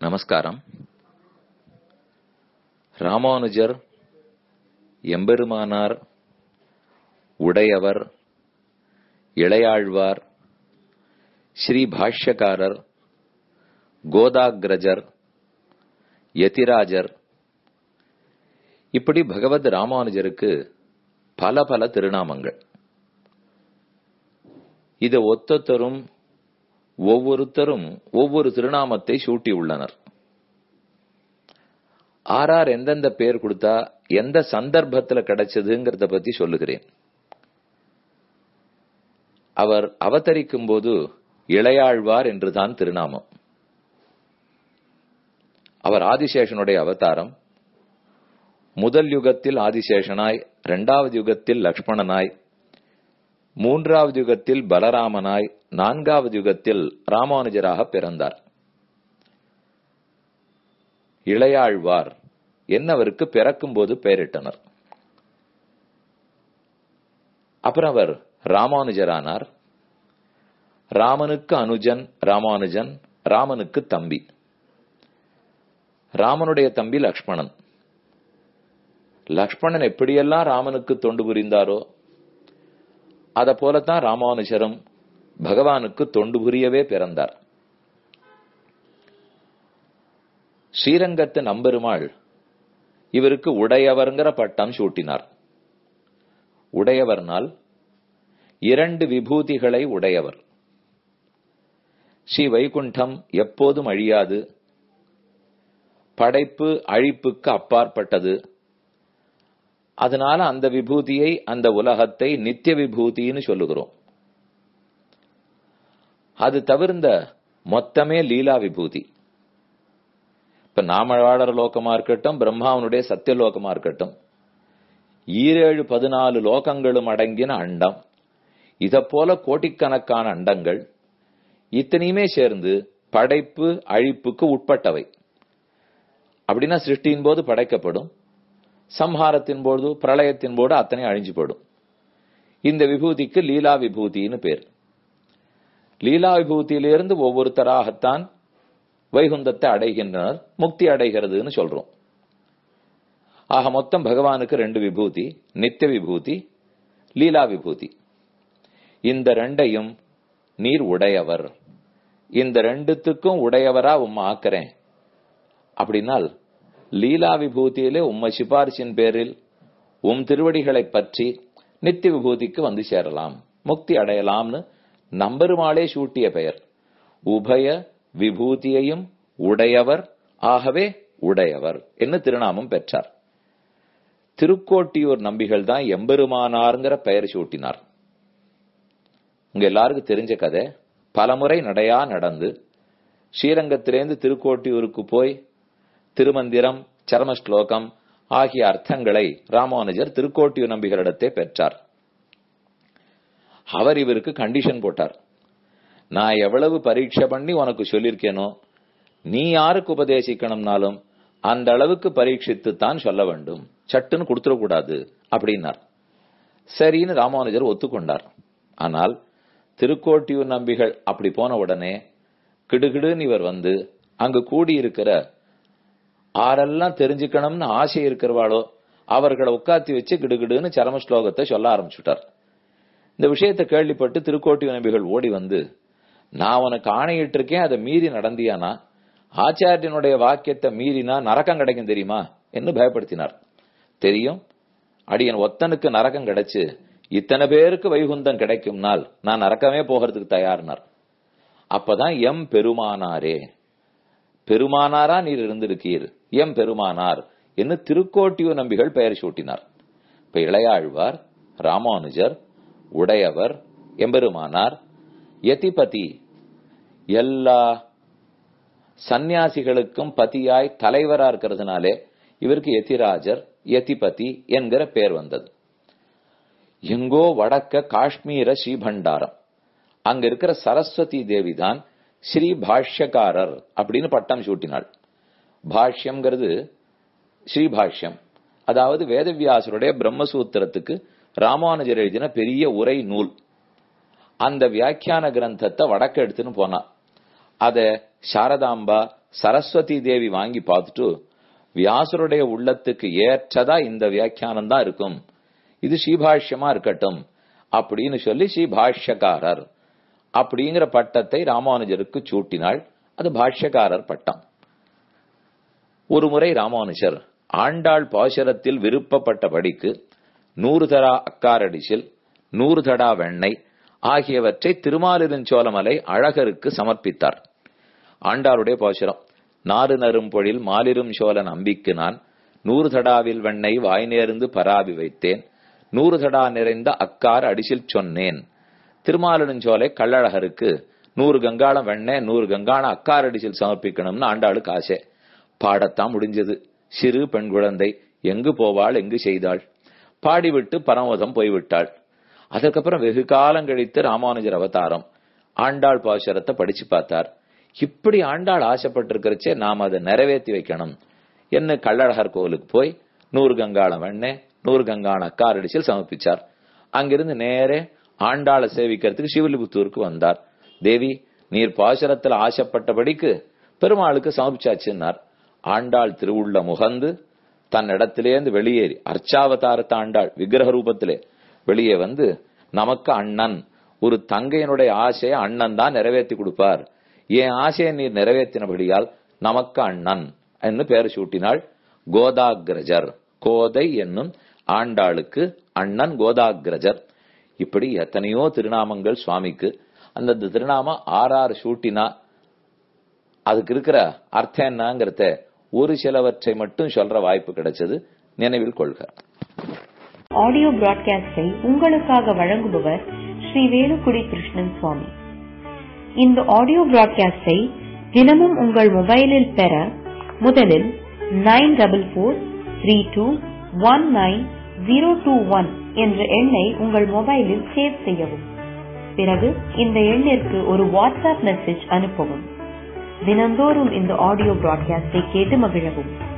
நமஸ்காரம் ராமானுஜர் எம்பெருமானார் உடையவர் இளையாழ்வார் ஸ்ரீ பாஷ்யக்காரர் கோதாகிரஜர் யதிராஜர் இப்படி பகவத் ராமானுஜருக்கு பல பல திருநாமங்கள் இதை ஒத்தொத்தரும் ஒவ்வொருத்தரும் ஒவ்வொரு திருநாமத்தை சூட்டி உள்ளனர் ஆறார் எந்தெந்த பேர் கொடுத்தா எந்த சந்தர்ப்பத்துல கிடைச்சதுங்கிறத பத்தி சொல்லுகிறேன் அவர் அவதரிக்கும் போது இளையாழ்வார் என்றுதான் திருநாமம் அவர் ஆதிசேஷனுடைய அவதாரம் முதல் யுகத்தில் ஆதிசேஷனாய் இரண்டாவது யுகத்தில் லக்ஷ்மணனாய் மூன்றாவது யுகத்தில் பலராமனாய் நான்காவது யுகத்தில் ராமானுஜராக பிறந்தார் இளையாழ்வார் என்னவருக்கு பிறக்கும் போது பெயரிட்டனர் அப்புறம் அவர் ராமானுஜரானார் ராமனுக்கு அனுஜன் ராமானுஜன் ராமனுக்கு தம்பி ராமனுடைய தம்பி லக்ஷ்மணன் லக்ஷ்மணன் எப்படியெல்லாம் ராமனுக்கு தொண்டு புரிந்தாரோ அத போலத்தான் ராமானுஜரும் பகவானுக்கு தொண்டு புரியவே பிறந்தார் ஸ்ரீரங்கத்து நம்பெருமாள் இவருக்கு உடையவர்ங்கிற பட்டம் சூட்டினார் உடையவர்னால் இரண்டு விபூதிகளை உடையவர் ஸ்ரீ வைகுண்டம் எப்போதும் அழியாது படைப்பு அழிப்புக்கு அப்பாற்பட்டது அதனால அந்த விபூதியை அந்த உலகத்தை நித்திய விபூதின்னு சொல்லுகிறோம் அது தவிர்ந்த மொத்தமே லீலா விபூதி இப்ப நாம வாழற லோகமா இருக்கட்டும் பிரம்மாவனுடைய சத்திய லோகமா இருக்கட்டும் ஈரேழு பதினாலு லோகங்களும் அடங்கின அண்டம் இத போல கோட்டிக்கணக்கான அண்டங்கள் இத்தனையுமே சேர்ந்து படைப்பு அழிப்புக்கு உட்பட்டவை அப்படின்னா சிருஷ்டியின் போது படைக்கப்படும் சம்ஹாரத்தின் போது பிரளயத்தின் போது அத்தனை அழிஞ்சு போடும் இந்த விபூதிக்கு லீலா விபூதின்னு பேர் லீலா விபூதியிலிருந்து ஒவ்வொருத்தராகத்தான் வைகுந்தத்தை அடைகின்றனர் முக்தி அடைகிறதுன்னு சொல்றோம் ஆக மொத்தம் பகவானுக்கு ரெண்டு விபூதி நித்திய விபூதி லீலா விபூதி இந்த ரெண்டையும் நீர் உடையவர் இந்த ரெண்டுத்துக்கும் உடையவரா உம்மை ஆக்கிறேன் அப்படின்னால் லீலா விபூதியிலே உம்மை சிபாரிசின் பேரில் உம் திருவடிகளை பற்றி நித்திய விபூதிக்கு வந்து சேரலாம் முக்தி அடையலாம்னு நம்பெருமாளே சூட்டிய பெயர் உபய விபூதியையும் உடையவர் ஆகவே உடையவர் என்று திருநாமம் பெற்றார் திருக்கோட்டியூர் நம்பிகள் தான் எம்பெருமானார்ங்கிற பெயர் சூட்டினார் உங்க எல்லாருக்கும் தெரிஞ்ச கதை பலமுறை நடையா நடந்து ஸ்ரீரங்கத்திலேருந்து திருக்கோட்டியூருக்கு போய் திருமந்திரம் சரம ஸ்லோகம் ஆகிய அர்த்தங்களை ராமானுஜர் திருக்கோட்டியூர் நம்பிகளிடத்தே பெற்றார் அவர் இவருக்கு கண்டிஷன் போட்டார் நான் எவ்வளவு பரீட்சை பண்ணி உனக்கு சொல்லியிருக்கேனோ நீ யாருக்கு உபதேசிக்கணும்னாலும் அந்த அளவுக்கு பரீட்சித்து தான் சொல்ல வேண்டும் சட்டுன்னு கொடுத்துடக்கூடாது அப்படின்னார் சரின்னு ராமானுஜர் ஒத்துக்கொண்டார் ஆனால் திருக்கோட்டியூர் நம்பிகள் அப்படி போன உடனே கிடுகிடுன்னு இவர் வந்து அங்கு கூடியிருக்கிற ஆரெல்லாம் தெரிஞ்சுக்கணும்னு ஆசை இருக்கிறவாளோ அவர்களை உட்காத்தி வச்சு கிடுகிடுன்னு சரம ஸ்லோகத்தை சொல்ல ஆரம்பிச்சுட்டார் இந்த விஷயத்தை கேள்விப்பட்டு திருக்கோட்டியூர் நம்பிகள் ஓடி வந்து நான் உனக்கு ஆணையிட்டு இருக்கேன் அதை மீறி நடந்தியானா ஆச்சாரியனுடைய வாக்கியத்தை மீறினா நரக்கம் கிடைக்கும் தெரியுமா என்று பயப்படுத்தினார் தெரியும் அடியன் ஒத்தனுக்கு நரக்கம் கிடைச்சு இத்தனை பேருக்கு வைகுந்தம் கிடைக்கும்னால் நான் நரக்கமே போகிறதுக்கு தயார்னார் அப்பதான் எம் பெருமானாரே பெருமானாரா நீர் இருந்திருக்கீர் எம் பெருமானார் என்று திருக்கோட்டியூர் நம்பிகள் பெயர் சூட்டினார் இப்ப இளையாழ்வார் ராமானுஜர் உடையவர் எம்பெருமானார் யதிபதி எல்லா சந்நியாசிகளுக்கும் பதியாய் தலைவரா இருக்கிறதுனாலே இவருக்கு யதிராஜர் யதிபதி என்கிற பெயர் வந்தது எங்கோ வடக்க காஷ்மீர ஸ்ரீபண்டாரம் அங்க இருக்கிற சரஸ்வதி தேவி தான் ஸ்ரீ பாஷ்யக்காரர் அப்படின்னு பட்டம் சூட்டினாள் பாஷ்யம்ங்கிறது ஸ்ரீபாஷ்யம் அதாவது வேதவியாசருடைய பிரம்மசூத்திரத்துக்கு ராமானுஜர் எழுதின பெரிய உரை நூல் அந்த வியாக்கியான கிரந்தத்தை வடக்க எடுத்துன்னு போனா அத சாரதாம்பா சரஸ்வதி தேவி வாங்கி பார்த்துட்டு வியாசருடைய உள்ளத்துக்கு ஏற்றதா இந்த வியாக்கியானம் தான் இருக்கும் இது ஸ்ரீபாஷ்யமா இருக்கட்டும் அப்படின்னு சொல்லி ஸ்ரீபாஷ்யக்காரர் அப்படிங்கிற பட்டத்தை ராமானுஜருக்கு சூட்டினாள் அது பாஷ்யக்காரர் பட்டம் ஒரு முறை ராமானுஜர் ஆண்டாள் பாசுரத்தில் விருப்பப்பட்டபடிக்கு நூறு தடா அக்காரடிசில் நூறு தடா வெண்ணெய் ஆகியவற்றை திருமாலிருஞ்சோலமலை அழகருக்கு சமர்ப்பித்தார் ஆண்டாளுடைய பாசுரம் நாறு நரும் பொழில் மாலிரும் சோழன் அம்பிக்கு நான் நூறு தடாவில் வெண்ணெய் வாய் நேர்ந்து பராபி வைத்தேன் நூறு தடா நிறைந்த அக்கார் அடிசில் சொன்னேன் திருமாலிருஞ்சோலை கள்ளழகருக்கு நூறு கங்காளம் வெண்ணெய் நூறு கங்காளம் அக்கார் அடிசில் சமர்ப்பிக்கணும்னு ஆண்டாளுக்கு ஆசை பாடத்தான் முடிஞ்சது சிறு பெண் குழந்தை எங்கு போவாள் எங்கு செய்தாள் பாடிவிட்டு பரமோதம் போய்விட்டாள் அதுக்கப்புறம் வெகு காலம் கழித்து ராமானுஜர் அவதாரம் ஆண்டாள் பாசுரத்தை படிச்சு பார்த்தார் இப்படி ஆண்டாள் ஆசைப்பட்டிருக்கிறச்சே நாம் அதை நிறைவேற்றி வைக்கணும் என்ன கள்ளழகர் கோவிலுக்கு போய் நூறு கங்காளம் வெண்ணெய் நூறு கங்காளம் அக்காரடிச்சில் சமர்ப்பிச்சார் அங்கிருந்து நேரே ஆண்டாளை சேவிக்கிறதுக்கு சிவலிபுத்தூருக்கு வந்தார் தேவி நீர் பாசுரத்தில் ஆசைப்பட்டபடிக்கு பெருமாளுக்கு சமர்ப்பிச்சாச்சுன்னார் ஆண்டாள் திருவுள்ள முகந்து தன்னிடத்திலேருந்து வெளியேறி அர்ச்சாவதாரத்த ஆண்டாள் விக்கிரக ரூபத்திலே வெளியே வந்து நமக்கு அண்ணன் ஒரு தங்கையினுடைய ஆசையை அண்ணன் தான் நிறைவேற்றி கொடுப்பார் என் ஆசையை நீர் நிறைவேற்றினபடியால் நமக்கு அண்ணன் என்று பெயர் சூட்டினாள் கோதாகிரஜர் கோதை என்னும் ஆண்டாளுக்கு அண்ணன் கோதாகிரஜர் இப்படி எத்தனையோ திருநாமங்கள் சுவாமிக்கு அந்த திருநாமம் ஆறாறு சூட்டினா அதுக்கு இருக்கிற அர்த்தம் என்னங்கிறத ஒரு சிலவற்றை மட்டும் சொல்ற வாய்ப்பு கிடைச்சது நினைவில் கொள்க ஆடியோ பிராட்காஸ்டை உங்களுக்காக வழங்குபவர் ஸ்ரீ வேலுக்குடி கிருஷ்ணன் சுவாமி இந்த ஆடியோ பிராட்காஸ்டை தினமும் உங்கள் மொபைலில் பெற முதலில் nine double four three two one nine zero two one என்ற எண்ணை உங்கள் மொபைலில் சேவ் செய்யவும் பிறகு இந்த எண்ணிற்கு ஒரு வாட்ஸ்அப் மெசேஜ் அனுப்பவும் தினந்தோறும் இந்த ஆடியோ பிராட்காஸ்டை கேட்டு மகிழவும்